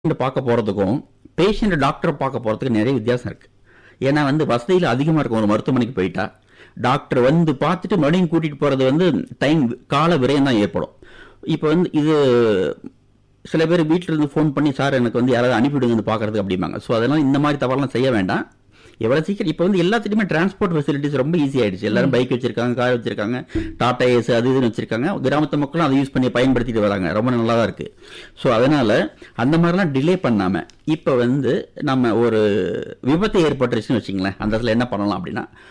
patient பார்க்க போறதுக்கும் patient டாக்டரை பார்க்க போறதுக்கு நிறைய வித்தியாசம் இருக்கு ஏன்னா வந்து வசதியில் அதிகமாக இருக்கும் ஒரு மருத்துவமனைக்கு போயிட்டா டாக்டர் வந்து பார்த்துட்டு மறுபடியும் கூட்டிட்டு போறது வந்து டைம் கால விரயம் தான் ஏற்படும் இப்போ வந்து இது சில பேர் வீட்டில இருந்து ஃபோன் பண்ணி சார் எனக்கு வந்து யாராவது அனுப்பிவிடுங்க வந்து பார்க்கறதுக்கு அப்படிம்பாங்க ஸோ அதெல்லாம் இந்த மாதிரி தவறெல்லாம் செய்ய வேண்டாம் எவ்வளவு சீக்கிரம் இப்போ வந்து எல்லாத்துக்குமே டிரான்ஸ்போர்ட் ஃபெசிலிட்டிஸ் ரொம்ப ஈஸி ஆயிடுச்சு எல்லாரும் பைக் வச்சிருக்காங்க கார் வச்சிருக்காங்க டாடா ஏஸ் அது இதுன்னு வச்சிருக்காங்க கிராமத்து மக்களும் அதை யூஸ் பண்ணி பயன்படுத்திட்டு வராங்க ரொம்ப நல்லா தான் இருக்கு ஸோ அதனால அந்த மாதிரிலாம் டிலே பண்ணாம இப்போ வந்து நம்ம ஒரு விபத்து ஏற்பட்டுருச்சுன்னு வச்சுங்களேன் அந்த இடத்துல என்ன பண்ணலாம் அப்படின்னா